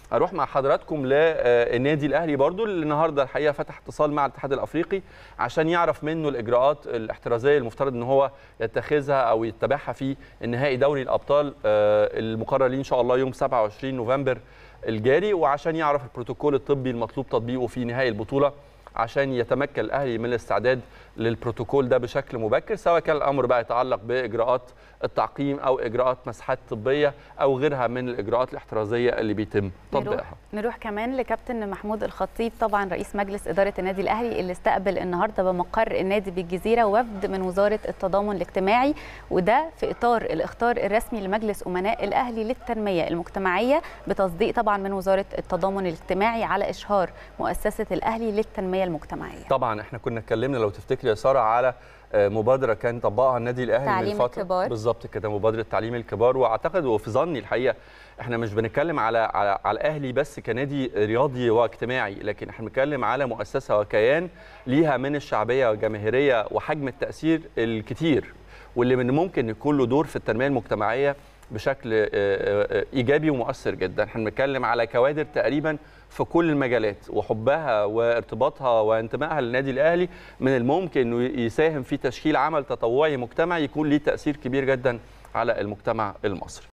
اروح مع حضراتكم للنادي الاهلي برضو اللي النهارده الحقيقه فتح اتصال مع الاتحاد الافريقي عشان يعرف منه الاجراءات الاحترازيه المفترض ان هو يتخذها او يتبعها في النهائي دوري الابطال المقرر ليه ان شاء الله يوم 27 نوفمبر الجاري وعشان يعرف البروتوكول الطبي المطلوب تطبيقه في نهائي البطوله عشان يتمكن الاهلي من الاستعداد للبروتوكول ده بشكل مبكر سواء كان الامر بقى يتعلق باجراءات التعقيم او اجراءات مسحات طبيه او غيرها من الاجراءات الاحترازيه اللي بيتم تطبيقها نروح, نروح كمان لكابتن محمود الخطيب طبعا رئيس مجلس اداره النادي الاهلي اللي استقبل النهارده بمقر النادي بالجزيره وفد من وزاره التضامن الاجتماعي وده في اطار الاختار الرسمي لمجلس امناء الاهلي للتنميه المجتمعيه بتصديق طبعا من وزاره التضامن الاجتماعي على اشهار مؤسسه الاهلي للتنميه المجتمعيه طبعا احنا كنا اتكلمنا لو تفتكر يا ساره على مبادره كان طبقها النادي الاهلي تعليم من فتره الكبار. بالظبط كده مبادره تعليم الكبار واعتقد وفي ظني الحقيقه احنا مش بنتكلم على على, على الاهلي بس كنادي رياضي واجتماعي لكن احنا بنتكلم على مؤسسه وكيان ليها من الشعبيه والجماهيريه وحجم التاثير الكتير واللي من ممكن يكون له دور في التنميه المجتمعيه بشكل ايجابي ومؤثر جدا احنا بنتكلم على كوادر تقريبا في كل المجالات وحبها وارتباطها وانتمائها للنادي الاهلي من الممكن انه يساهم في تشكيل عمل تطوعي مجتمعي يكون ليه تاثير كبير جدا على المجتمع المصري